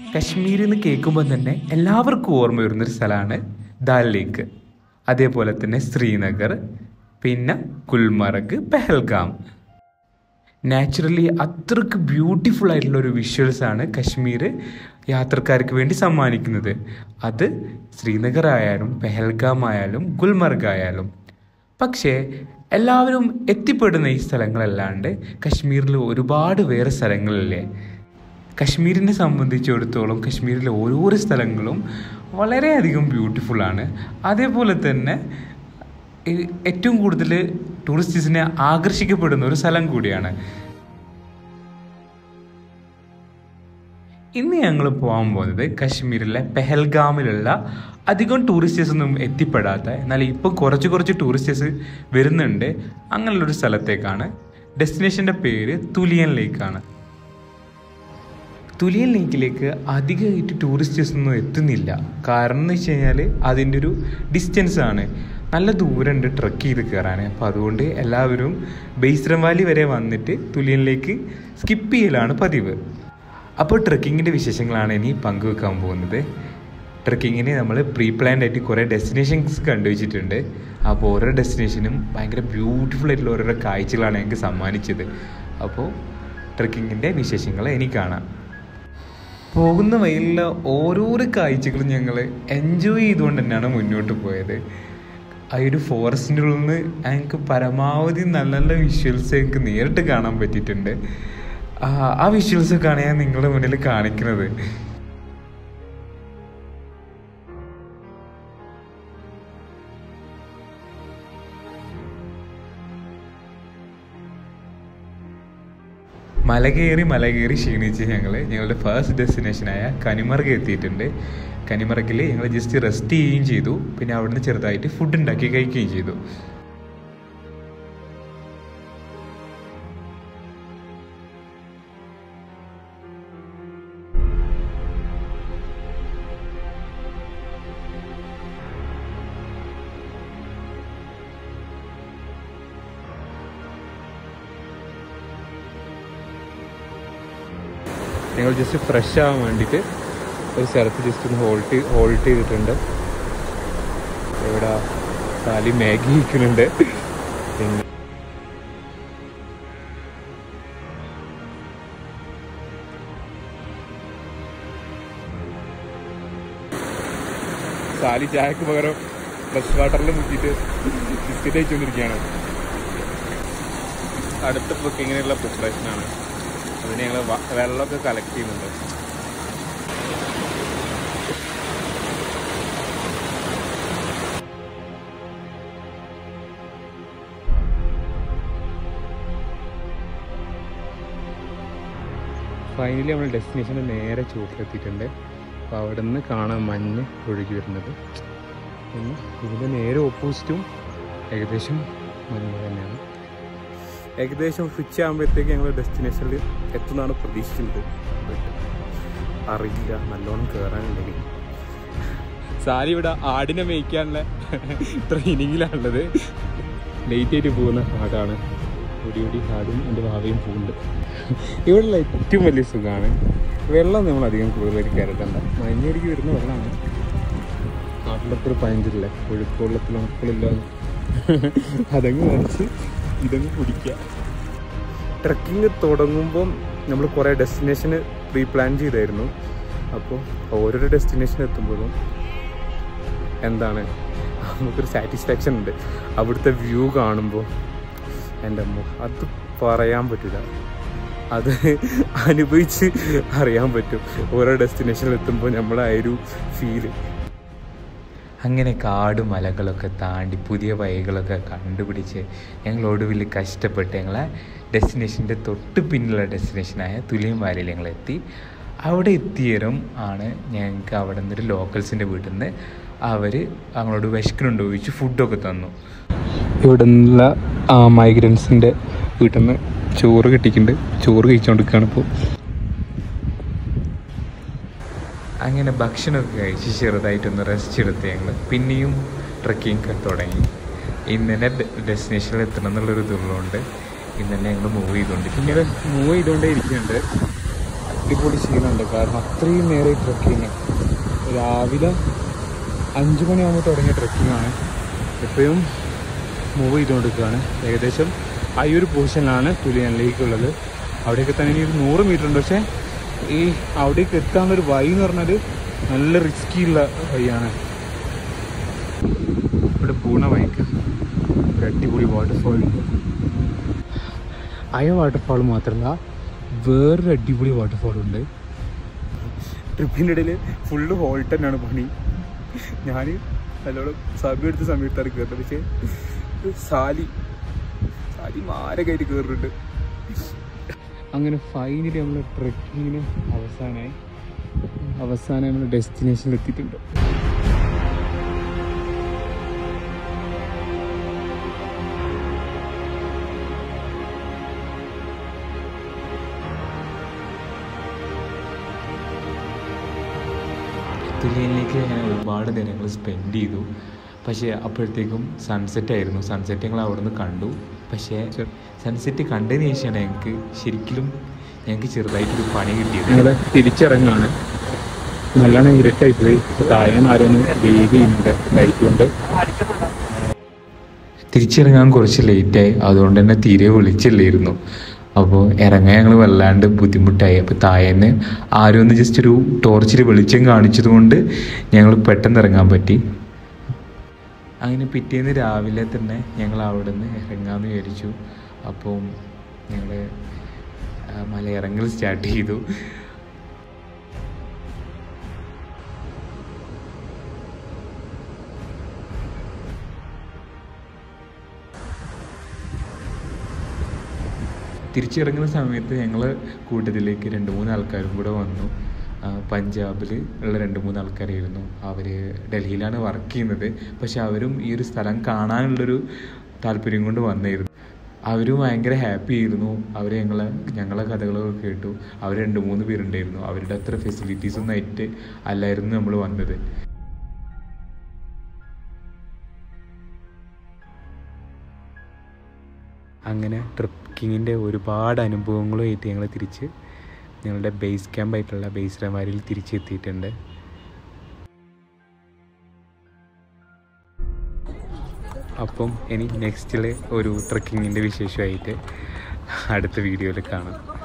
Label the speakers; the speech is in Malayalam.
Speaker 1: കശ്മീർ എന്ന് കേൾക്കുമ്പോൾ തന്നെ എല്ലാവർക്കും ഓർമ്മ വരുന്നൊരു സ്ഥലമാണ് ദാൽ ലേക്ക് അതേപോലെ തന്നെ ശ്രീനഗർ പിന്നെ ഗുൽമർഗ് പെഹൽഗാം നാച്ചുറലി അത്രയ്ക്ക് ബ്യൂട്ടിഫുൾ ആയിട്ടുള്ള ഒരു വിഷ്വൽസ് ആണ് കശ്മീർ യാത്രക്കാർക്ക് വേണ്ടി സമ്മാനിക്കുന്നത് അത് ശ്രീനഗർ ആയാലും പെഹൽഗാം ആയാലും ഗുൽമർഗ് ആയാലും പക്ഷേ എല്ലാവരും എത്തിപ്പെടുന്ന ഈ സ്ഥലങ്ങളല്ലാണ്ട് കശ്മീരിൽ ഒരുപാട് വേറെ സ്ഥലങ്ങളില്ലേ കശ്മീരിനെ സംബന്ധിച്ചിടത്തോളം കശ്മീരിലെ ഓരോരോ സ്ഥലങ്ങളും വളരെയധികം ബ്യൂട്ടിഫുൾ ആണ് അതേപോലെ തന്നെ ഈ ഏറ്റവും കൂടുതൽ ടൂറിസ്റ്റ്സിനെ ആകർഷിക്കപ്പെടുന്ന ഒരു സ്ഥലം കൂടിയാണ് ഇന്ന് ഞങ്ങൾ പോകാൻ പോകുന്നത് കശ്മീരിലെ പെഹൽഗാമിലുള്ള അധികം ടൂറിസ്റ്റേഴ്സ് ഒന്നും എത്തിപ്പെടാത്ത എന്നാൽ ഇപ്പോൾ കുറച്ച് കുറച്ച് ടൂറിസ്റ്റേഴ്സ് വരുന്നുണ്ട് അങ്ങനെയുള്ളൊരു സ്ഥലത്തേക്കാണ് ഡെസ്റ്റിനേഷൻ്റെ പേര് തുലിയൻ ലേക്കാണ് തുലിയൻ ലേക്കിലേക്ക് അധികമായിട്ട് ടൂറിസ്റ്റേഴ്സ് ഒന്നും എത്തുന്നില്ല കാരണം എന്ന് വെച്ച് കഴിഞ്ഞാൽ അതിൻ്റെ ഒരു ഡിസ്റ്റൻസ് ആണ് നല്ല ദൂരമുണ്ട് ട്രക്ക് ചെയ്ത് കയറാൻ അപ്പോൾ അതുകൊണ്ട് എല്ലാവരും ബെയ്സ്രം വാലി വരെ വന്നിട്ട് തുലിയനിലേക്ക് സ്കിപ്പ് ചെയ്യലാണ് പതിവ് അപ്പോൾ ട്രക്കിങ്ങിൻ്റെ വിശേഷങ്ങളാണ് ഇനി പങ്കുവെക്കാൻ പോകുന്നത് ട്രക്കിങ്ങിന് നമ്മൾ പ്രീ പ്ലാൻഡ് ആയിട്ട് കുറേ ഡെസ്റ്റിനേഷൻസ് കണ്ടുവച്ചിട്ടുണ്ട് അപ്പോൾ ഓരോ ഡെസ്റ്റിനേഷനും ഭയങ്കര ബ്യൂട്ടിഫുൾ ആയിട്ടുള്ള ഓരോരോ കാഴ്ചകളാണ് ഞങ്ങൾക്ക് സമ്മാനിച്ചത് അപ്പോൾ ട്രക്കിങ്ങിൻ്റെ വിശേഷങ്ങൾ ഇനി കാണാം പോകുന്ന വഴിയിലുള്ള ഓരോരോ കാഴ്ചകളും ഞങ്ങൾ എൻജോയ് ചെയ്തുകൊണ്ട് തന്നെയാണ് മുന്നോട്ട് പോയത് ആ ഒരു ഫോറസ്റ്റിൻ്റെ ഉള്ളിൽ നിന്ന് ഞങ്ങൾക്ക് പരമാവധി നല്ല നല്ല വിഷ്വൽസ് ഞങ്ങൾക്ക് നേരിട്ട് കാണാൻ പറ്റിയിട്ടുണ്ട് ആ ആ വിഷ്വൽസൊക്കെയാണ് ഞാൻ നിങ്ങളുടെ മുന്നിൽ കാണിക്കുന്നത് മല കയറി മല കയറി ക്ഷീണിച്ച് ഞങ്ങൾ ഞങ്ങളുടെ ഫസ്റ്റ് ഡെസ്റ്റിനേഷനായ കനിമർഗ് എത്തിയിട്ടുണ്ട് കനിമർഗിൽ ഞങ്ങൾ ജസ്റ്റ് റെസ്റ്റ് ചെയ്യുകയും ചെയ്തു പിന്നെ അവിടുന്ന് ചെറുതായിട്ട് ഫുഡ് ഉണ്ടാക്കി കഴിക്കുകയും ചെയ്തു ഞങ്ങൾ ജസ്റ്റ് ഫ്രഷ് ആവാൻ വേണ്ടിയിട്ട് ഒരു സ്ഥലത്ത് ജസ്റ്റ് ഒന്ന് ഹോൾട്ട് ഹോൾട്ട് ചെയ്തിട്ടുണ്ട് ഇവിടെ സാലി മാഗി ഇരിക്കുന്നുണ്ട് പിന്നെ സാലി ചായക്ക് പകരം ഫ്രഷ് വാട്ടറിൽ മുക്കിയിട്ട് ബിസ്ക്കറ്റ് കഴിച്ചുകൊണ്ടിരിക്കുകയാണ് അടുത്ത ബുക്കിങ്ങിനുള്ള പ്രിപ്പറേഷനാണ് അതിന് ഞങ്ങൾ വെള്ളമൊക്കെ കളക്ട് ചെയ്യുന്നുണ്ട് ഫൈനലി നമ്മൾ ഡെസ്റ്റിനേഷൻ്റെ നേരെ ചുവട്ടിലെത്തിയിട്ടുണ്ട് അപ്പോൾ അവിടെ നിന്ന് കാണാൻ മഞ്ഞ് ഒഴുകി വരുന്നത് പിന്നെ ഇതിൻ്റെ നേരെ ഓപ്പോസിറ്റും ഏകദേശം മഞ്ഞ് തന്നെയാണ് ഏകദേശം ഉച്ച ആകുമ്പോഴത്തേക്ക് ഞങ്ങൾ ഡെസ്റ്റിനേഷനിൽ എത്തുന്നതാണ് പ്രതീക്ഷിക്കുന്നത് ബട്ട് അറിയില്ല നല്ലോണം കയറാനുണ്ടെങ്കിൽ സാരി ഇവിടെ ആടിനെ മേയ്ക്കാനുള്ള ട്രെയിനിങ്ങിലാണുള്ളത് ലേറ്റ് ആയിട്ട് പോകുന്ന ആടാണ് ഓടി ഓടി ആടും എൻ്റെ ഭാവിയും പോകുന്നുണ്ട് ഇവിടെയുള്ള ഏറ്റവും വലിയ സുഖമാണ് വെള്ളം നമ്മൾ അധികം കൂടുതലായിട്ട് കയറട്ടണ്ട മഞ്ഞടിക്ക് വരുന്ന വെള്ളമാണ് നാട്ടിലൊക്കെ ഒരു പയഞ്ചില്ലേ ഒഴുക്കുവെള്ളത്തിൽ ഉണക്കളില്ല അതങ്ങ് മേടിച്ച് ഇതങ്ങ് കുടിക്കുക ട്രക്കിംഗ് തുടങ്ങുമ്പം നമ്മൾ കുറേ ഡെസ്റ്റിനേഷന് പ്രീ പ്ലാൻ ചെയ്തായിരുന്നു അപ്പോൾ ഓരോരോ ഡെസ്റ്റിനേഷൻ എത്തുമ്പോഴും എന്താണ് നമുക്കൊരു സാറ്റിസ്ഫാക്ഷൻ ഉണ്ട് അവിടുത്തെ വ്യൂ കാണുമ്പോൾ എൻ്റെ അമ്മ അത് പറയാൻ പറ്റില്ല അത് അനുഭവിച്ച് അറിയാൻ പറ്റും ഓരോ ഡെസ്റ്റിനേഷനിൽ എത്തുമ്പോൾ നമ്മളെ ആ ഒരു ഫീല് അങ്ങനെ കാട് മലകളൊക്കെ താണ്ടി പുതിയ വഴികളൊക്കെ കണ്ടുപിടിച്ച് ഞങ്ങൾ ഒടുവിൽ കഷ്ടപ്പെട്ട് ഞങ്ങളെ ഡെസ്റ്റിനേഷൻ്റെ തൊട്ട് പിന്നിലുള്ള ഡെസ്റ്റിനേഷനായ തുലിയം വാലിയിൽ ഞങ്ങൾ എത്തി അവിടെ എത്തിയേരം ആണ് ഞങ്ങൾക്ക് അവിടെ നിന്നൊരു ലോക്കൽസിൻ്റെ വീട്ടിൽ നിന്ന് അവർ ഞങ്ങളോട് വിശക്കണുണ്ടോ ചോദിച്ച് ഫുഡൊക്കെ തന്നു ഇവിടെ നിന്നുള്ള മൈഗ്രൻസിൻ്റെ വീട്ടിൽ നിന്ന് ചോറ് കിട്ടിയിട്ടുണ്ട് ചോറ് കഴിച്ചുകൊണ്ടിരിക്കുകയാണ് ഇപ്പോൾ അങ്ങനെ ഭക്ഷണമൊക്കെ കഴിച്ച് ചെറുതായിട്ടൊന്ന് റെസ്റ്റ് എടുത്ത് ഞങ്ങൾ പിന്നെയും ട്രക്കിംഗ് തുടങ്ങി ഇന്ന് തന്നെ ഡെസ്റ്റിനേഷനിൽ എത്തണം എന്നുള്ളൊരു ഇതുള്ളതുകൊണ്ട് ഇന്ന് തന്നെ ഞങ്ങൾ മൂവ് ചെയ്തുകൊണ്ടിരിക്കും
Speaker 2: പിന്നീട് മൂവ് ചെയ്തുകൊണ്ടേ ഇരിക്കുന്നുണ്ട്
Speaker 1: അടിപൊളി ക്ഷീണമുണ്ട് കാരണം അത്രയും നേരെ ട്രക്കിങ് രാവിലെ അഞ്ച് മണിയാകുമ്പോൾ തുടങ്ങിയ ട്രക്കിംഗ് ആണ് എപ്പോഴും മൂവ് ചെയ്തുകൊണ്ടിരിക്കുകയാണ് ഏകദേശം ആ ഈ ഒരു പൊസിഷനിലാണ് തുലിയൻ ലേക്ക് ഉള്ളത് അവിടെയൊക്കെ തന്നെ ഇനി ഒരു നൂറ് മീറ്റർ ഉണ്ട് പക്ഷേ ഈ അവിടേക്ക് എത്താനുള്ളൊരു വഴി എന്ന് പറഞ്ഞാൽ നല്ല റിസ്കി ഉള്ള വഴിയാണ് ഇവിടെ പൂണ വഴിക്ക് ഒരു അടിപൊളി വാട്ടർഫാൾ അയ വാട്ടർഫാൾ മാത്രമല്ല വേറൊരു അടിപൊളി വാട്ടർഫാൾ ഉണ്ട് ട്രിപ്പിൻ്റെ ഇടയിൽ ഫുള്ള് ഹോൾട്ട് തന്നെയാണ് പണി ഞാൻ നല്ലോണം സമയം എടുത്ത സമയത്താണ് കയറുന്നത് പക്ഷേ സാലി സാലി മാരകമായിട്ട് കയറുന്നുണ്ട് അങ്ങനെ ഫൈനലി നമ്മൾ ട്രെക്കിങ്ങിന് അവസാനമായി അവസാനം നമ്മൾ ഡെസ്റ്റിനേഷനിൽ എത്തിയിട്ടുണ്ട്
Speaker 2: തുലിയനിലേക്ക് ഞാൻ ഒരുപാട് ദിനങ്ങൾ സ്പെൻഡ് ചെയ്തു പക്ഷേ അപ്പോഴത്തേക്കും സൺസെറ്റ് ആയിരുന്നു സൺസെറ്റ് ഞങ്ങൾ അവിടെ നിന്ന് കണ്ടു പക്ഷേ
Speaker 1: ശരി.
Speaker 2: സൺസെറ്റ് കണ്ടതിന് ശേഷമാണ് ഞങ്ങൾക്ക് ശരിക്കും ഞങ്ങൾക്ക് ചെറുതായിട്ടൊരു പണി കിട്ടിയത്
Speaker 1: ഞങ്ങൾ തിരിച്ചിറങ്ങാണ് നല്ലോണം ഇരുട്ടായി പോയി താഴെ ആരൊന്ന് വെയിൽ ചെയ്യുന്നുണ്ട് ലൈറ്റ് കൊണ്ട്
Speaker 2: തിരിച്ചിറങ്ങാൻ കുറച്ച് ലേറ്റായി അതുകൊണ്ട് തന്നെ തീരെ വിളിച്ചില്ലായിരുന്നു അപ്പോൾ ഇറങ്ങാൻ ഞങ്ങൾ വല്ലാണ്ട് ബുദ്ധിമുട്ടായി അപ്പോൾ താഴേന്ന് ആരും ഒന്ന് ജസ്റ്റ് ഒരു ടോർച്ചിൽ വെളിച്ചം കാണിച്ചത് കൊണ്ട് ഞങ്ങൾ പെട്ടെന്ന് ഇറങ്ങാൻ പറ്റി അങ്ങനെ പിറ്റേന്ന് രാവിലെ തന്നെ ഞങ്ങൾ അവിടെ നിന്ന് ഇറങ്ങാമെന്ന് വിചാരിച്ചു അപ്പോൾ ഞങ്ങൾ മലയിറങ്ങൽ സ്റ്റാർട്ട് ചെയ്തു തിരിച്ചിറങ്ങുന്ന സമയത്ത് ഞങ്ങൾ കൂട്ടത്തിലേക്ക് രണ്ട് മൂന്ന് ആൾക്കാരും കൂടെ വന്നു പഞ്ചാബിൽ ഉള്ള രണ്ട് മൂന്ന് ആൾക്കാരായിരുന്നു അവർ ഡൽഹിയിലാണ് വർക്ക് ചെയ്യുന്നത് പക്ഷെ അവരും ഈ ഒരു സ്ഥലം കാണാനുള്ളൊരു താല്പര്യം കൊണ്ട് വന്നായിരുന്നു അവരും ഭയങ്കര ഹാപ്പി ആയിരുന്നു അവർ ഞങ്ങളെ ഞങ്ങളെ കഥകളൊക്കെ കേട്ടു അവർ രണ്ട് മൂന്ന് പേരുണ്ടായിരുന്നു അവരുടെ അത്ര ഫെസിലിറ്റീസ് ഒന്നും ആയിട്ട് അല്ലായിരുന്നു നമ്മൾ വന്നത്
Speaker 1: അങ്ങനെ ട്രക്കിങ്ങിൻ്റെ ഒരുപാട് അനുഭവങ്ങളുമായിട്ട് ഞങ്ങൾ തിരിച്ച് ഞങ്ങളുടെ ബേസ് ക്യാമ്പായിട്ടുള്ള ബേസ് രമാരിൽ തിരിച്ചെത്തിയിട്ടുണ്ട് അപ്പം ഇനി നെക്സ്റ്റിൽ ഒരു ട്രക്കിങ്ങിൻ്റെ വിശേഷമായിട്ട് അടുത്ത വീഡിയോയിൽ കാണാം